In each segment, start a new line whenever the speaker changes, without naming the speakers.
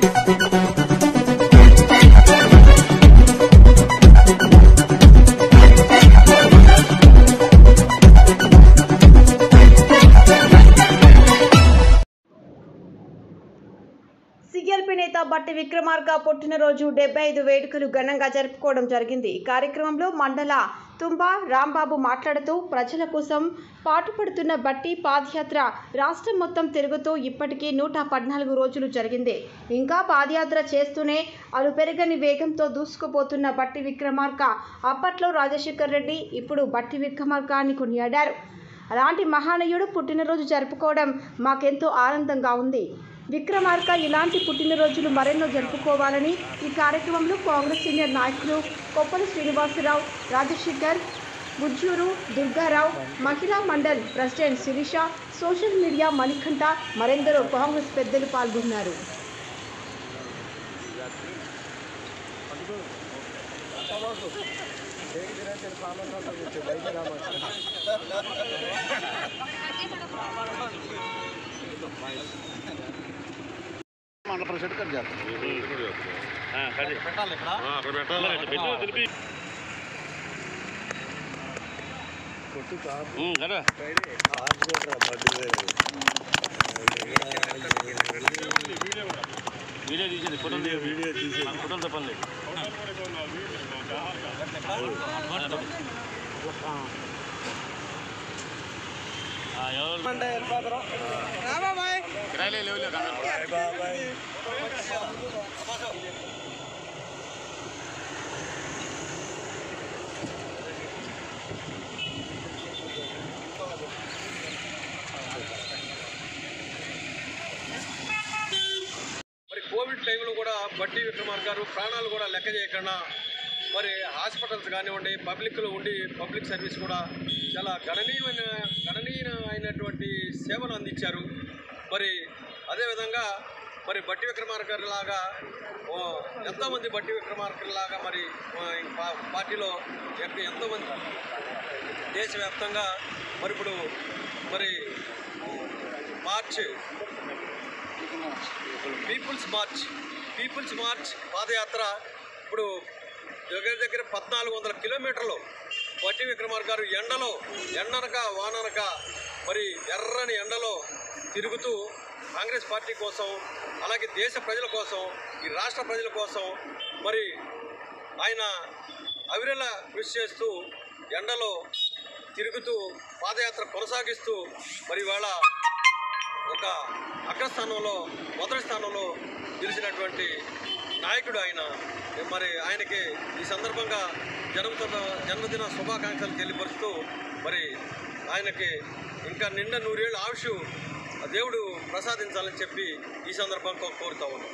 CLP నేత బట్టి విక్రమార్క పుట్టినరోజు డెబ్బై ఐదు వేడుకలు ఘనంగా జరుపుకోవడం జరిగింది ఈ కార్యక్రమంలో మండల తుంబా రాంబాబు మాట్లాడుతూ ప్రజల కోసం పాటుపడుతున్న బట్టి పాదయాత్ర రాష్ట్రం మొత్తం తిరుగుతూ ఇప్పటికీ నూట పద్నాలుగు రోజులు జరిగింది ఇంకా పాదయాత్ర చేస్తూనే అలు పెరగని వేగంతో దూసుకుపోతున్న బట్టి విక్రమార్క అప్పట్లో రాజశేఖర్ రెడ్డి ఇప్పుడు బట్టి విక్రమార్క అని కొనియాడారు అలాంటి మహానీయుడు పుట్టినరోజు జరుపుకోవడం మాకెంతో ఆనందంగా ఉంది విక్రమార్క ఇలాంటి పుట్టినరోజులు మరెన్నో జరుపుకోవాలని ఈ కార్యక్రమంలో కాంగ్రెస్ సీనియర్ నాయకులు కొప్పల శ్రీనివాసరావు రాజశేఖర్ బుజ్జూరు దుర్గారావు మహిళా mandal president Sirisha social media Manikanta మరెందరో కాంగ్రెస్ పెద్దలు పాల్గొన్నారు
మండల ప్రెసిడెంట్ కట్ చేస్తాం
అక్కడ పెట్టాలి పెట్టు తెలిపి ఉమ్, కదా వీడియో తీసేది ఫోటో వీడియో తీసేది ఫోటోలు తప్పండి ఎవరు
మరి కోవిడ్ టైంలో కూడా బట్టి విక్రమార్ గారు ప్రాణాలు కూడా లెక్క చేయకుండా మరి హాస్పిటల్స్ కానివ్వండి పబ్లిక్లో ఉండి పబ్లిక్ సర్వీస్ కూడా చాలా గణనీయమైన గణనీయమైనటువంటి సేవలు అందించారు మరి అదేవిధంగా మరి బట్టి విక్రమార్క గారి లాగా ఓ, ఎంతోమంది బట్టి విక్రమార్క లాగా మరి ఓ, ఈ పా- పార్టీలో ఎక్క- ఎంతోమంది దేశవ్యాప్తంగా మరి ఇప్పుడు మరి march people's march people's march padayatra ఇప్పుడు దగ్గర దగ్గర పద్నాలుగు వందల కిలోమీటర్లు బట్టి విక్రమార్ గారు ఎండలో ఎండనక వాననక మరి ఎర్రని ఎండలో తిరుగుతూ కాంగ్రెస్ పార్టీ కోసం అలాగే దేశ ప్రజల కోసం ఈ రాష్ట్ర ప్రజల కోసం మరి ఆయన అవిరల కృషి చేస్తూ ఎండలో తిరుగుతూ పాదయాత్ర కొనసాగిస్తూ మరి ఇవాళ ఒక అగ్రస్థానంలో మొదటి స్థానంలో నిలిచినటువంటి నాయకుడు ఆయన మరి ఆయనకి ఈ సందర్భంగా జన్మదిన జన్మదిన శుభాకాంక్షలు తెలియపరుస్తూ మరి ఆయనకి ఇంకా నిండా నూరేళ్ళు ఆయుష్ ఆ దేవుడు ప్రసాదించాలని చెప్పి ఈ సందర్భంగా కోరుతా ఉన్నాం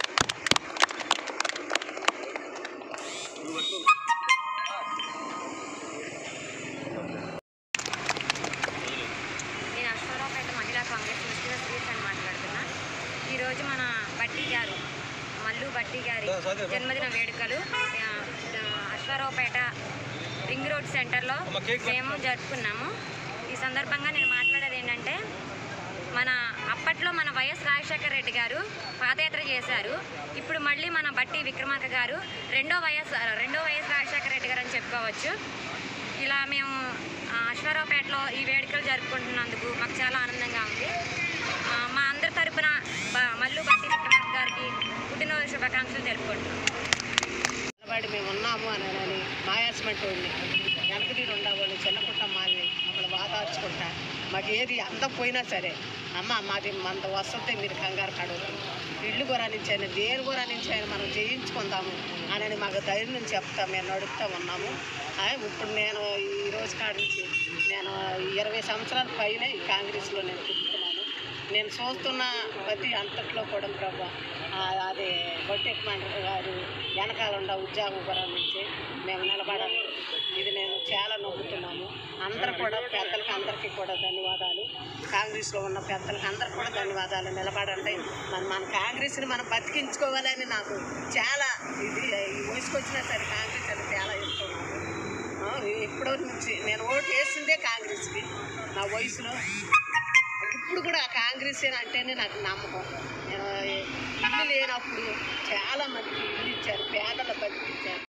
నేను అశ్వరావుపేట మహిళా కాంగ్రెస్ ముఖ్య శ్రీస్ అని మాట్లాడుతున్నా ఈరోజు మన బట్టి గారు మల్లు బట్టి గారి జన్మదిన వేడుకలు ఆ, ఆ, అశ్వారావుపేట రింగ్ రోడ్ సెంటర్లో మేము జరుపుకున్నాము ఈ సందర్భంగా నేను మాట్లాడేది ఏంటంటే మన అప్పట్లో మన వైఎస్ రాజశేఖర రెడ్డి గారు పాదయాత్ర చేశారు ఇప్పుడు మళ్ళీ మన బట్టి విక్రమార్క గారు రెండో వైఎస్ రెండో వైఎస్ రాజశేఖర రెడ్డి గారు అని చెప్పుకోవచ్చు ఇలా మేము ఆ, అశ్వారావుపేటలో ఈ వేడుకలు జరుపుకుంటున్నందుకు మాకు చాలా ఆనందంగా ఉంది ఆ, మా అందరి తరపున బ- మల్లు బట్టి విక్రమార్క గారికి పుట్టినరోజు శుభాకాంక్షలు జరుపుకుంటున్నాం
నిలబడి మేము ఉన్నాము అని అని మాయాస్మెంట్ ఉంది వెనకదీరు ఉండవాళ్ళు చిన్నపుట్ట మాల్ని మమ్మల్ని వాదార్చుకుంటా మాకు ఏది అందకపోయినా సరే అమ్మ మాది మంద వస్తుంది మీరు కంగారు పడదు ఇల్లు కూడా నుంచి అయినా దేని కూడా నుంచి అయినా మనం జయించుకుందాము అని మాకు ధైర్యం చెప్తా మేము నడుపుతా ఉన్నాము ఆ, ఇప్పుడు నేను ఈ రోజు కాడి నుంచి నేను ఇరవై సంవత్సరాల పైన ఈ కాంగ్రెస్లో నేను తిరుగుతున్నాను నేను చూస్తున్న ప్రతి అంతట్లో కూడా ప్రభా అది బొట్టి మండలి గారు వెనకాల ఉన్న ఉద్యోగం కూడా నుంచి మేము నిలబడాలి ఇది నేను చాలా నమ్ముతున్నాము అందరు కూడా పెద్దలకి అందరికీ కూడా ధన్యవాదాలు కాంగ్రెస్లో ఉన్న పెద్దలకి అందరికి కూడా ధన్యవాదాలు నిలబడండి మన మన కాంగ్రెస్ని మనం బతికించుకోవాలని నాకు చాలా ఇది ఈ వయసుకు వచ్చినా సరే కాంగ్రెస్ అంటే చాలా ఇష్టం నాకు. ఆ, ఎప్పుడో నుంచి నేను ఓటు వేసిందే కాంగ్రెస్కి నా వయసులో ఇప్పుడు కూడా కాంగ్రెస్ అంటేనే నాకు నమ్మకం నేను ఇల్లు లేని ఉన్నప్పుడు చాలా మందికి ఇల్లు ఇచ్చారు పేదల బతికిచ్చారు